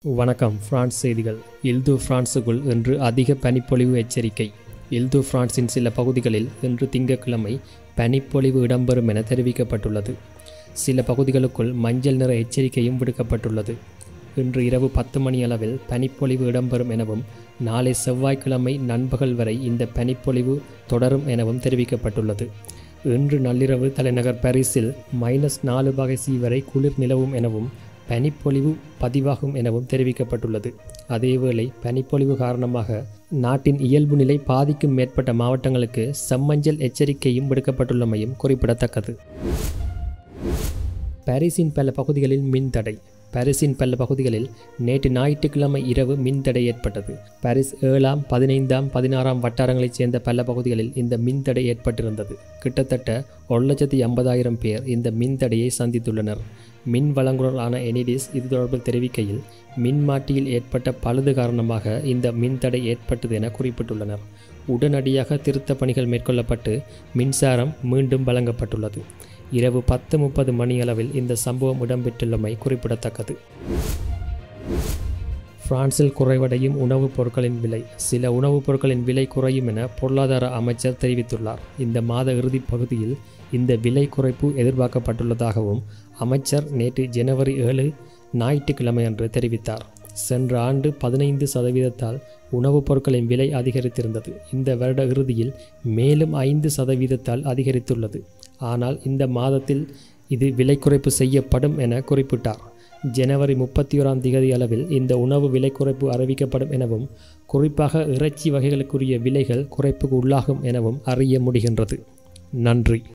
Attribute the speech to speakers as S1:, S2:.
S1: வணக்கம் பிரான்ஸ் செய்திகள் இல்து பிரான்சுக்குள் இன்று அதிக பனிப்பொழிவு எச்சரிக்கை இல்து பிரான்சின் சில பகுதிகளில் இன்று திங்கட்கிழமை பனிப்பொழிவு இடம்பெறும் என தெரிவிக்கப்பட்டுள்ளது சில பகுதிகளுக்குள் மஞ்சள் நிற எச்சரிக்கையும் விடுக்கப்பட்டுள்ளது இன்று இரவு பத்து மணி அளவில் பனிப்பொழிவு இடம்பெறும் எனவும் நாளை செவ்வாய்க்கிழமை நண்பகல் வரை இந்த பனிப்பொழிவு தொடரும் எனவும் தெரிவிக்கப்பட்டுள்ளது இன்று நள்ளிரவு தலைநகர் பாரிஸில் மைனஸ் நாலு வகை சி வரை குளிர் நிலவும் எனவும் பனிப்பொழிவு பதிவாகும் எனவும் தெரிவிக்கப்பட்டுள்ளது அதேவேளை பனிப்பொழிவு காரணமாக நாட்டின் இயல்பு நிலை பாதிக்கும் மேற்பட்ட மாவட்டங்களுக்கு செம்மஞ்சள் எச்சரிக்கையும் விடுக்கப்பட்டுள்ளமையும் குறிப்பிடத்தக்கது பாரிஸின் பல பகுதிகளில் மின் தடை பாரிஸின் பல பகுதிகளில் நேற்று ஞாயிற்றுக்கிழமை இரவு மின்தடை ஏற்பட்டது பாரிஸ் ஏழாம் பதினைந்தாம் பதினாறாம் வட்டாரங்களைச் சேர்ந்த பல பகுதிகளில் இந்த மின்தடை ஏற்பட்டிருந்தது கிட்டத்தட்ட ஒரு லட்சத்தி ஐம்பதாயிரம் பேர் இந்த மின்தடையை சந்தித்துள்ளனர் மின் வழங்குநரான எனிடிஸ் இது தொடர்பில் தெரிவிக்கையில் மின்மாட்டியில் ஏற்பட்ட பழுது காரணமாக இந்த மின்தடை ஏற்பட்டது என குறிப்பிட்டுள்ளனர் உடனடியாக திருத்தப் பணிகள் மேற்கொள்ளப்பட்டு மின்சாரம் மீண்டும் வழங்கப்பட்டுள்ளது இரவு பத்து முப்பது மணியளவில் இந்த சம்பவம் இடம்பெற்றுள்ளமை குறிப்பிடத்தக்கது பிரான்சில் குறைவடையும் உணவுப் பொருட்களின் விலை சில உணவுப் பொருட்களின் விலை குறையும் என பொருளாதார அமைச்சர் தெரிவித்துள்ளார் இந்த மாத இறுதிப் பகுதியில் இந்த விலை குறைப்பு எதிர்பார்க்கப்பட்டுள்ளதாகவும் அமைச்சர் நேற்று ஜனவரி ஏழு ஞாயிற்றுக்கிழமை அன்று தெரிவித்தார் சென்ற ஆண்டு பதினைந்து சதவீதத்தால் உணவுப் பொருட்களின் விலை அதிகரித்திருந்தது இந்த வருட இறுதியில் மேலும் ஐந்து சதவீதத்தால் அதிகரித்துள்ளது ஆனால் இந்த மாதத்தில் இது விலை குறைப்பு செய்யப்படும் என குறிப்பிட்டார் ஜனவரி முப்பத்தி ஓராம் திகதி அளவில் இந்த உணவு விலை குறைப்பு அறிவிக்கப்படும் எனவும் குறிப்பாக இறைச்சி வகைகளுக்குரிய விலைகள் குறைப்புக்கு உள்ளாகும் எனவும் அறிய முடிகின்றது நன்றி